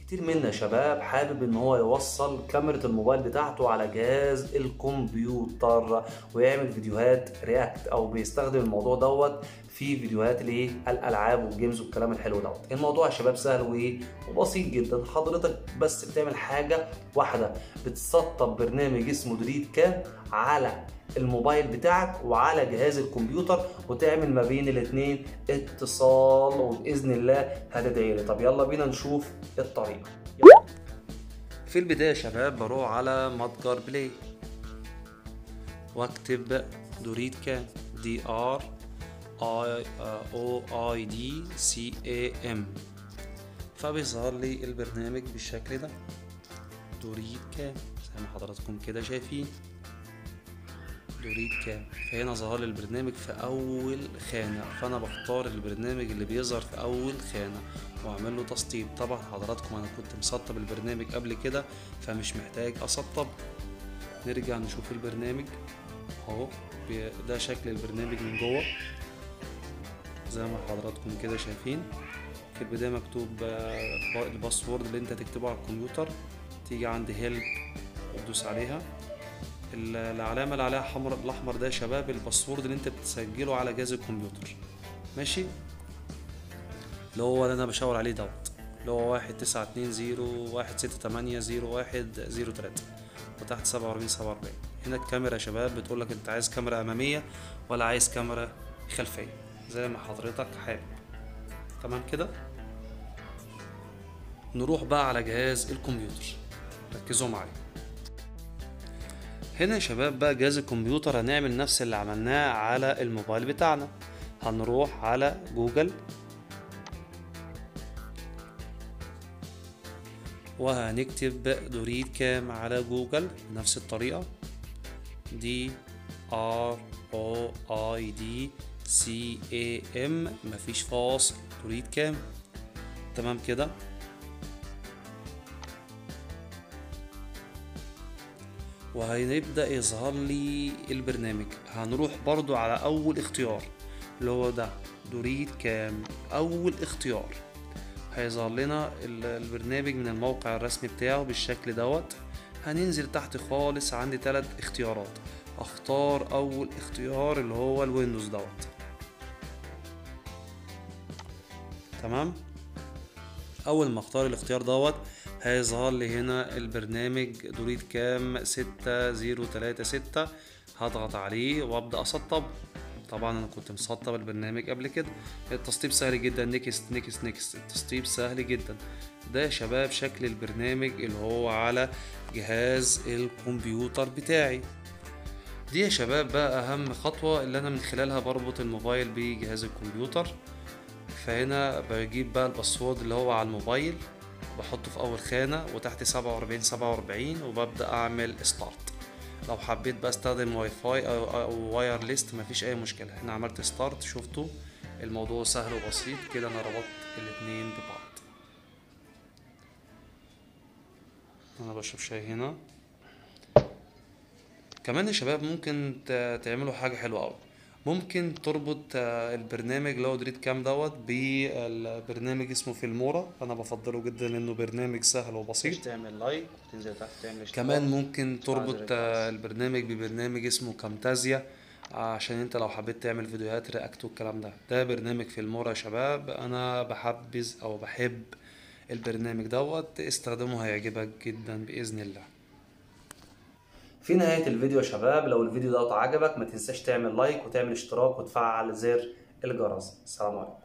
كتير منا يا شباب حابب ان هو يوصل كاميرا الموبايل بتاعته على جهاز الكمبيوتر ويعمل فيديوهات رياكت او بيستخدم الموضوع دوت في فيديوهات الايه الالعاب والجيمز والكلام الحلو دوت الموضوع يا شباب سهل وايه وبسيط جدا حضرتك بس بتعمل حاجه واحده بتسطب برنامج اسمه دريد كام على الموبايل بتاعك وعلى جهاز الكمبيوتر وتعمل ما بين الاثنين اتصال وباذن الله هتدعي لي طب يلا بينا نشوف الطريقه يلا. في البدايه يا شباب بروح على متجر بلاي واكتب دوريد كام دي ار اي او اي دي سي اي ام فبيظهر لي البرنامج بالشكل ده دوريد كام زي ما حضراتكم كده شايفين دوريد كام فهنا ظهر لي البرنامج في اول خانه فانا بختار البرنامج اللي بيظهر في اول خانه واعمل له تسطيب طبعا حضراتكم انا كنت مسطب البرنامج قبل كده فمش محتاج اسطب نرجع نشوف البرنامج اهو ده شكل البرنامج من جوه زي ما حضراتكم كده شايفين في البداية مكتوب الباسورد اللي انت تكتبه على الكمبيوتر تيجي عند هيلب وتدوس عليها العلامة اللي عليها حمر الأحمر ده يا شباب الباسورد اللي انت بتسجله على جهاز الكمبيوتر ماشي اللي هو اللي انا بشاور عليه دوت اللي هو واحد تسعة اتنين زيرو واحد ستة تمانية زيرو واحد زيرو تلاتة وتحت سبعة وأربعين سبعة وأربعين هنا الكاميرا يا شباب بتقولك انت عايز كاميرا أمامية ولا عايز كاميرا خلفية زي ما حضرتك حابب تمام كده نروح بقى على جهاز الكمبيوتر ركزوا معايا هنا يا شباب بقى جهاز الكمبيوتر هنعمل نفس اللي عملناه على الموبايل بتاعنا هنروح على جوجل وهنكتب دوريد كام على جوجل بنفس الطريقة دي ار او اي دي سي اي ام مفيش فاصل تريد كام تمام كده وهيبدأ يظهر لي البرنامج هنروح برضو على أول اختيار اللي هو ده تريد كام أول اختيار هيظهر لنا البرنامج من الموقع الرسمي بتاعه بالشكل دوت هننزل تحت خالص عندي ثلاث اختيارات اختار اول اختيار اللي هو الويندوز دوت تمام اول ما اختار الاختيار دوت هيظهر لي هنا البرنامج دوريد كام ستة زيرو تلاتة ستة هضغط عليه وابدا اسطب طبعا انا كنت مسطب البرنامج قبل كده التسطيب سهل جدا نيكست نيكست نيكست التسطيب سهل جدا ده يا شباب شكل البرنامج اللي هو على جهاز الكمبيوتر بتاعي دي يا شباب بقى اهم خطوة اللي انا من خلالها بربط الموبايل بجهاز الكمبيوتر فهنا بجيب بقى الباسورد اللي هو على الموبايل بحطه في اول خانة وتحت سبعة واربعين سبعة واربعين وببدأ اعمل ستارت لو حبيت بقى استخدم واي فاي او, أو وايرلس مفيش اي مشكلة هنا عملت ستارت شفتوا الموضوع سهل وبسيط كده انا ربطت الاتنين ببعض انا بشرب شاي هنا كمان يا شباب ممكن تعملوا حاجة حلوة أوي ممكن تربط البرنامج اللي هو دريد كام دوت بالبرنامج اسمه فيلمورا انا بفضله جدا لانه برنامج سهل وبسيط تعمل لايك وتنزل تحت تعمل اشتراك كمان ممكن وتفعل تربط زر الجرس. البرنامج ببرنامج اسمه كامتازيا عشان انت لو حبيت تعمل فيديوهات رياكت والكلام ده ده برنامج فيلمورا يا شباب انا بحبذ او بحب البرنامج دوت استخدمه هيعجبك جدا باذن الله في نهاية الفيديو يا شباب لو الفيديو ده عجبك ما تنساش تعمل لايك وتعمل اشتراك وتفعل زر الجرس السلام عليكم